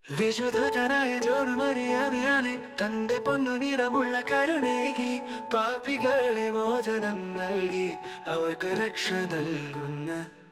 വിശുദ്ധനായ ജോർമറിയാതെ തന്റെ പൊന്നു നിറമുള്ള കരുണേകി പാപികളെ മോചനം നൽകി അവർക്ക് രക്ഷ നൽകുന്ന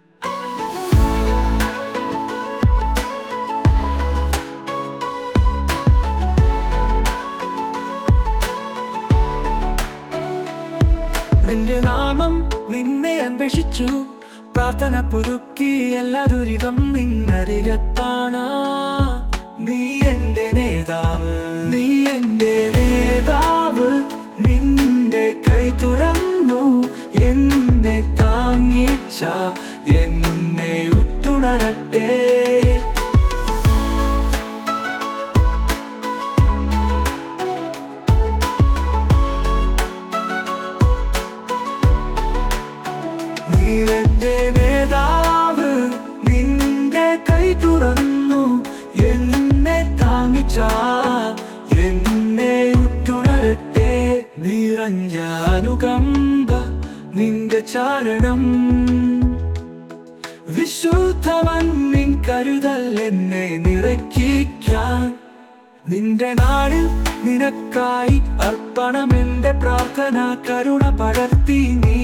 നിന്റെ നാമം നിന്നെ അന്വേഷിച്ചു പ്രാർത്ഥന പുതുക്കി എല്ലാ ദുരിതം നിന്നരികത്താണ് നീ എന്റെ നേതാവ് നീ എന്റെ നേതാവ് നിന്റെ കൈ തുറന്നു എന്നെ താങ്ങിച്ച എന്നെ ഉറ്റുണരട്ടെ നീരെന്റെ നേതാവ് നിന്റെ കൈ തുറന്നു എന്നെ താങ്ങിച്ച എന്നെ ഉറ്റുണരട്ടെ നിറഞ്ഞ അനുകമ്പ നിന്റെ ചാരണം വിശുദ്ധവൻ നിൻ കരുതൽ എന്നെ നിറയ്ക്കാൻ നിന്റെ നാടിൽ നിനക്കായി അർപ്പണം എന്റെ പ്രാർത്ഥന കരുണ പടർത്തി നീ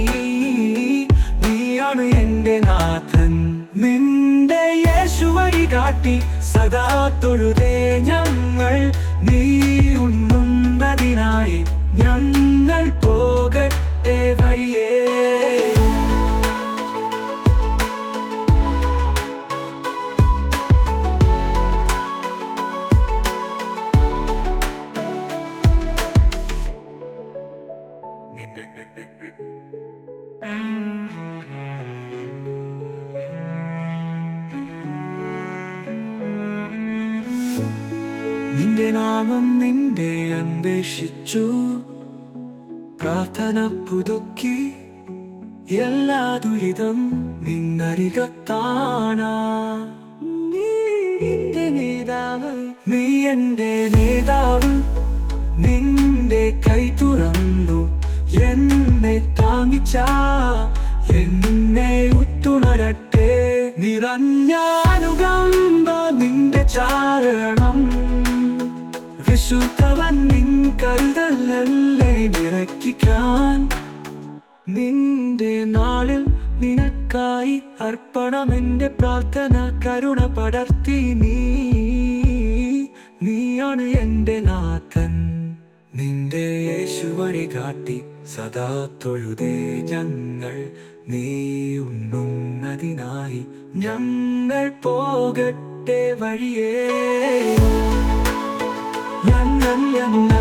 നീയാണ് എന്റെ നാഥൻ നിന്റെ യേശു വഴി കാട്ടി സദാ തൊഴുതേ ഞങ്ങൾ നീ ഉണ്ണുന്നതിനായി ഞങ്ങൾ പോകട്ടെ വഴിയേ നിന്റെ നാമം നിന്റെ അന്വേഷിച്ചു പ്രാർത്ഥന പുതുക്കി എല്ലാ ദുരിതം നിന്നരികത്താണ് നീ എന്റെ നേതാവ് നീ എന്റെ നേതാവ് നിന്റെ കൈ തുറന്നു എന്നെ താങ്ങിച്ച എന്നെ ഉറ്റുണരട്ടെ നിറഞ്ഞ അനുകമ്പ നിന്റെ ചാരണം വിശുദ്ധവൻ നിൻ കരുതലല്ലേ നിറയ്ക്കാൻ നിന്റെ നാളിൽ നിനക്കായി അർപ്പണം എന്റെ പ്രാർത്ഥന കരുണ പടർത്തി നീ നീയാണ് എന്റെ നാഥൻ നിന്റെ യേശു വഴി കാട്ടി സദാ തൊഴുതേ ഞങ്ങൾ നീ ഉണ്ണുന്നതിനായി ഞങ്ങൾ പോകട്ടെ വഴിയേ ഞങ്ങൾ ഞങ്ങൾ